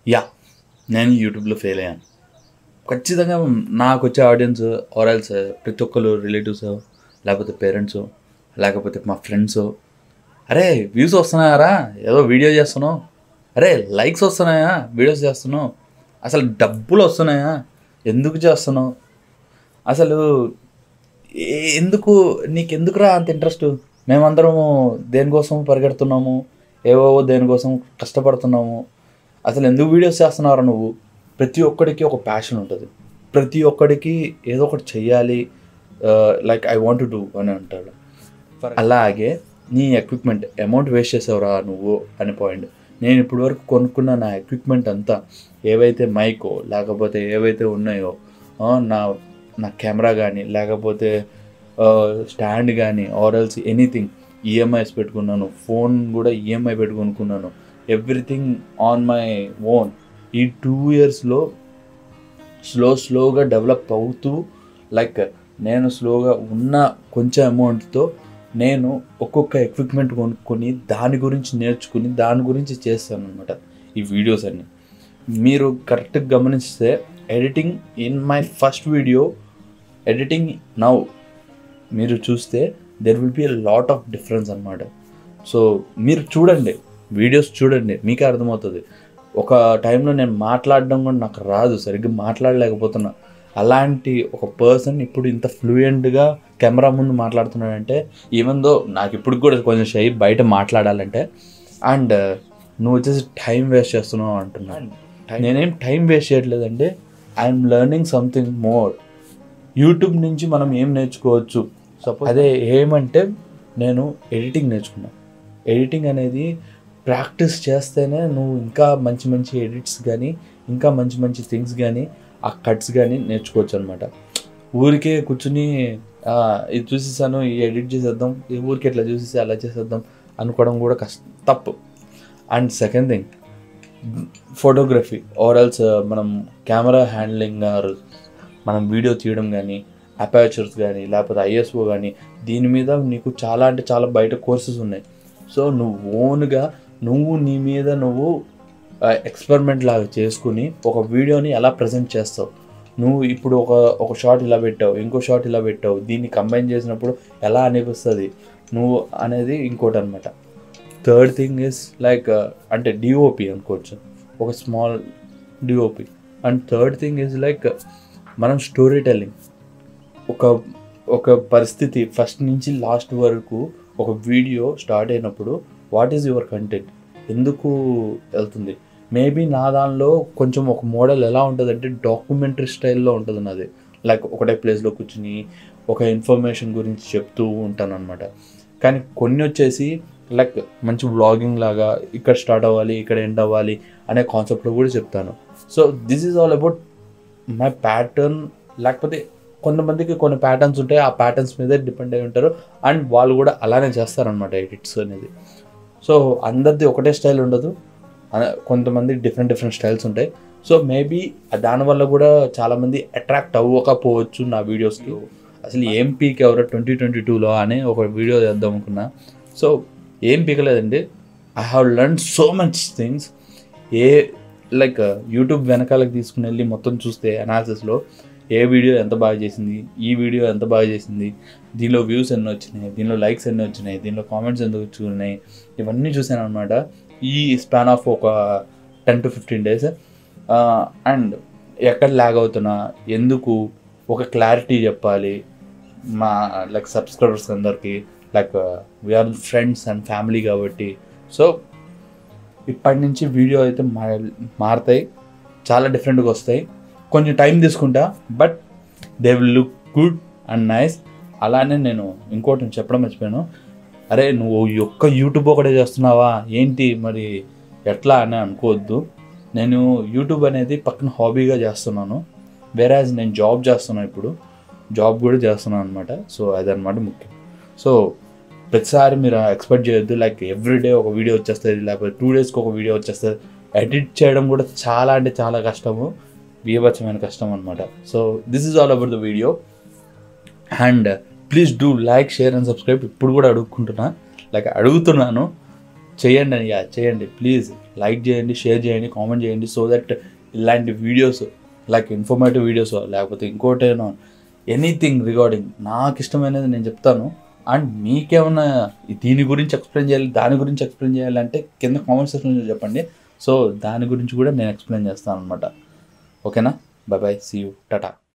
yeah నేను యూట్యూబ్లో fail అయ్యాను ఖచ్చితంగా నాకు వచ్చే ఆడియన్స్ ఆరల్స్ ప్రతి ఒక్కరు రిలేటివ్స్ లేకపోతే పేరెంట్స్ లేకపోతే మా ఫ్రెండ్స్ అరే వ్యూస్ వస్తున్నాయారా ఏదో వీడియో చేస్తున్నావు అరే లైక్స్ వస్తున్నాయా వీడియోస్ చేస్తున్నావు అసలు డబ్బులు వస్తున్నాయా ఎందుకు చేస్తున్నావు అసలు ఏ- ఎందుకు నీకు ఎందుకురా అంత ఇంట్రెస్ట్ మేమందరము దేనికోసం పరిగెడుతున్నాము ఏవో దేనికోసం కష్టపడుతున్నాము అసలు ఎందుకు వీడియోస్ చేస్తున్నారా నువ్వు ప్రతి ఒక్కడికి ఒక ప్యాషన్ ఉంటుంది ప్రతి ఒక్కడికి ఏదో ఒకటి చెయ్యాలి like I want to do అని అంటాడు అలాగే నీ ఎక్విప్మెంట్ అమౌంట్ వేస్ట్ చేసావురా నువ్వు అనే పాయింట్ నేను ఇప్పటి వరకు కొనుక్కున్న నా ఎక్విప్మెంట్ అంతా ఏవైతే మైకో లేకపోతే ఏవైతే ఉన్నాయో ఆ, నా నా కెమెరా కానీ లేకపోతే స్టాండ్ కానీ ఆర్ఎల్స్ ఎనీథింగ్ ఈఎంఐస్ పెట్టుకున్నాను ఫోన్ కూడా ఈఎంఐ పెట్టుకొనుకున్నాను ఎవ్రీథింగ్ ఆన్ మై ఓన్ ఈ టూ ఇయర్స్లో స్లో స్లోగా డెవలప్ అవుతూ లైక్ నేను స్లోగా ఉన్న కొంచెం అమౌంట్తో నేను ఒక్కొక్క ఎక్విప్మెంట్ కొనుక్కొని దాని గురించి నేర్చుకుని దాని గురించి చేస్తాను అనమాట ఈ వీడియోస్ అన్ని మీరు కరెక్ట్గా గమనిస్తే editing in my first video editing now మీరు చూస్తే there will be a lot of difference అనమాట సో మీరు చూడండి వీడియోస్ చూడండి మీకే అర్థమవుతుంది ఒక టైంలో నేను మాట్లాడడం కూడా నాకు రాదు సరిగ్గా మాట్లాడలేకపోతున్నా అలాంటి ఒక పర్సన్ ఇప్పుడు ఇంత ఫ్లూయెంట్గా కెమెరా ముందు మాట్లాడుతున్నాడంటే ఈవెన్ దో నాకు ఇప్పుడు కూడా కొంచెం షై బయట మాట్లాడాలంటే అండ్ నువ్వు వచ్చేసి టైం వేస్ట్ చేస్తున్నావు అంటున్నాను నేనేం టైం వేస్ట్ చేయట్లేదంటే I'm learning something more YouTube నుంచి మనం ఏం నేర్చుకోవచ్చు సపోజ్ అదే ఏమంటే నేను ఎడిటింగ్ నేర్చుకున్నా ఎడిటింగ్ అనేది ప్రాక్టీస్ చేస్తేనే నువ్వు ఇంకా మంచి మంచి ఎడిట్స్ కానీ ఇంకా మంచి మంచి థింగ్స్ కానీ ఆ కట్స్ కానీ నేర్చుకోవచ్చు అనమాట ఊరికే కూర్చుని "ఆ, ఇది చూసేసాను ఈ ఎడిట్ చేసేద్దాం ఈ ఊరికి ఎట్లా చూసేసి అలా చేసేద్దాం అనుకోవడం కూడా కష్ట తప్పు and second thing photography or else మనం కెమెరా హ్యాండ్లింగ్ ఆర్ మనం వీడియో తీయడం కానీ అపాచర్స్ కానీ లేకపోతే ఐఎస్ఓ కానీ దీని మీద నీకు చాలా అంటే చాలా బయట కోర్సెస్ ఉన్నాయి సో నువ్వు ఓన్గా నువ్వు నీ మీద నువ్వు ఎక్స్పెరిమెంట్ లాగా చేసుకుని ఒక వీడియోని ఎలా ప్రజెంట్ చేస్తావు నువ్వు ఇప్పుడు ఒక ఒక షాట్ ఇలా పెట్టావు ఇంకో షాట్ ఇలా పెట్టావు దీన్ని కంబైన్ చేసినప్పుడు ఎలా అనిపిస్తుంది నువ్వు అనేది ఇంకోటి అనమాట థర్డ్ థింగ్ ఇస్ లైక్ అంటే డిఓపి అనుకోవచ్చు ఒక small DOP and third thing is like మనం స్టోరీ టెల్లింగ్ ఒక ఒక పరిస్థితి ఫస్ట్ నుంచి లాస్ట్ వరకు ఒక వీడియో స్టార్ట్ అయినప్పుడు వాట్ ఈజ్ యువర్ కంటెంట్ ఎందుకు వెళ్తుంది మేబీ నా దానిలో కొంచెం ఒక మోడల్ ఎలా ఉంటుంది అంటే డాక్యుమెంటరీ స్టైల్లో ఉంటుంది నాది లైక్ ఒకటే ప్లేస్లో కూర్చుని ఒక ఇన్ఫర్మేషన్ గురించి చెప్తూ ఉంటాను అనమాట కానీ కొన్ని వచ్చేసి లైక్ మంచి వ్లాగింగ్ లాగా ఇక్కడ స్టార్ట్ అవ్వాలి ఇక్కడ ఎండ్ అవ్వాలి అనే కాన్సెప్ట్లో కూడా చెప్తాను so this is all about my pattern లేకపోతే కొంతమందికి కొన్ని ప్యాటర్న్స్ ఉంటాయి ఆ ప్యాటర్న్స్ మీదే డిపెండ్ అయి ఉంటారు అండ్ వాళ్ళు కూడా అలానే చేస్తారనమాట ఎడిట్స్ అనేది సో అందరిది ఒకటే స్టైల్ ఉండదు అన- కొంతమంది డిఫరెంట్ డిఫరెంట్ స్టైల్స్ ఉంటాయి సో మేబీ దానివల్ల కూడా చాలామంది అట్రాక్ట్ అవ్వకపోవచ్చు నా వీడియోస్కి అసలు ఏం పీక్ ఎవరో ట్వంటీ ట్వంటీ టూలో అని ఒక వీడియో చేద్దాం అనుకున్నా సో ఏం పీకలేదండి I have learn so much things a like YouTube వెనకాలకి తీసుకుని వెళ్ళి మొత్తం చూస్తే అనాలిసిస్లో ఏ వీడియో ఎంత బాగా చేసింది ఈ వీడియో ఎంత బాగా చేసింది దీనిలో వ్యూస్ ఎన్ని వచ్చినాయి దీనిలో లైక్స్ ఎన్ని వచ్చినాయి దీనిలో కామెంట్స్ ఎంత వచ్చినాయి ఇవన్నీ చూసాను అనమాట ఈ స్పాన్ ఆఫ్ ఒక ten to fifteen days and ఎక్కడ ల్యాగ్ అవుతున్నా ఎందుకు ఒక క్లారిటీ చెప్పాలి మా లైక్ సబ్స్క్రైబర్స్ అందరికీ like we are friends and family కాబట్టి సో ఇప్పటి నుంచి వీడియో అయితే మా- మారుతాయి చాలా డిఫరెంట్గా వస్తాయి కొంచెం టైం తీసుకుంటా but they will look good and nice అలానే నేను ఇంకోటి చెప్పడం మర్చిపోయాను అరే నువ్వు ఈ ఒక్క యూట్యూబ్ ఒకటే చేస్తున్నావా ఏంటి మరి ఎట్లా అని అనుకోవద్దు నేను యూట్యూబ్ అనేది పక్కన హాబీగా చేస్తున్నాను వేరే నేను జాబ్ చేస్తున్నాను ఇప్పుడు జాబ్ కూడా చేస్తున్నాను అనమాట సో అదనమాట ముఖ్యం సో ప్రతిసారి మీరు ఎక్స్పెక్ట్ చేయొద్దు లైక్ ఎవ్రీ డే ఒక వీడియో వచ్చేస్తుంది లేకపోతే టూ డేస్కి ఒక వీడియో వచ్చేస్తుంది ఎడిట్ చేయడం కూడా చాలా అంటే చాలా కష్టము బీభత్సమైన కష్టం అనమాట so this is all about the video and please do like share and subscribe ఇప్పుడు కూడా అడుగుకుంటున్నా లైక్ అడుగుతున్నాను చేయండి అయ్యా చేయండి ప్లీజ్ లైక్ చేయండి షేర్ చేయండి కామెంట్ చేయండి సో దట్ ఇలాంటి వీడియోస్ లైక్ ఇన్ఫర్మేటివ్ వీడియోస్ లేకపోతే ఇంకోటేనో ఎనీథింగ్ రిగార్డింగ్ నాకు ఇష్టమైనది నేను చెప్తాను అండ్ మీకేమన్నా దీని గురించి ఎక్స్ప్లెయిన్ చేయాలి దాని గురించి ఎక్స్ప్లెయిన్ చేయాలంటే కింద కామెంట్ సెక్షన్లో చెప్పండి సో దాని గురించి కూడా నేను ఎక్స్ప్లెయిన్ చేస్తాను అనమాట ఓకేనా bye bye see you Tata